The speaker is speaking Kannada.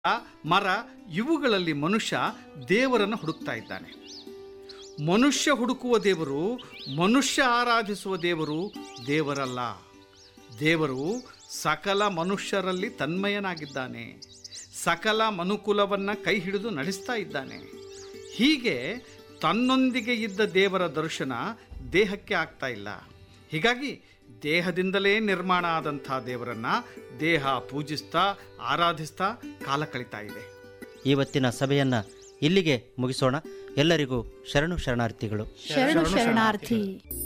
ಮರ ಇವುಗಳಲ್ಲಿ ಮನುಷ್ಯ ದೇವರನ್ನು ಹುಡುಕ್ತಾ ಇದ್ದಾನೆ ಮನುಷ್ಯ ಹುಡುಕುವ ದೇವರು ಮನುಷ್ಯ ಆರಾಧಿಸುವ ದೇವರು ದೇವರಲ್ಲ ದೇವರು ಸಕಲ ಮನುಷ್ಯರಲ್ಲಿ ತನ್ಮಯನಾಗಿದ್ದಾನೆ ಸಕಲ ಮನುಕುಲವನ್ನು ಕೈ ಹಿಡಿದು ನಡೆಸ್ತಾ ಇದ್ದಾನೆ ಹೀಗೆ ತನ್ನೊಂದಿಗೆ ಇದ್ದ ದೇವರ ದರ್ಶನ ದೇಹಕ್ಕೆ ಆಗ್ತಾ ಇಲ್ಲ ಹೀಗಾಗಿ ದೇಹದಿಂದಲೇ ನಿರ್ಮಾಣ ಆದಂಥ ದೇವರನ್ನು ದೇಹ ಪೂಜಿಸ್ತಾ ಆರಾಧಿಸ್ತಾ ಕಾಲ ಕಳೀತಾ ಇದೆ ಇವತ್ತಿನ ಸಭೆಯನ್ನು ಇಲ್ಲಿಗೆ ಮುಗಿಸೋಣ ಎಲ್ಲರಿಗೂ ಶರಣು ಶರಣಾರ್ಥಿಗಳು ಶರಣು ಶರಣಾರ್ಥಿ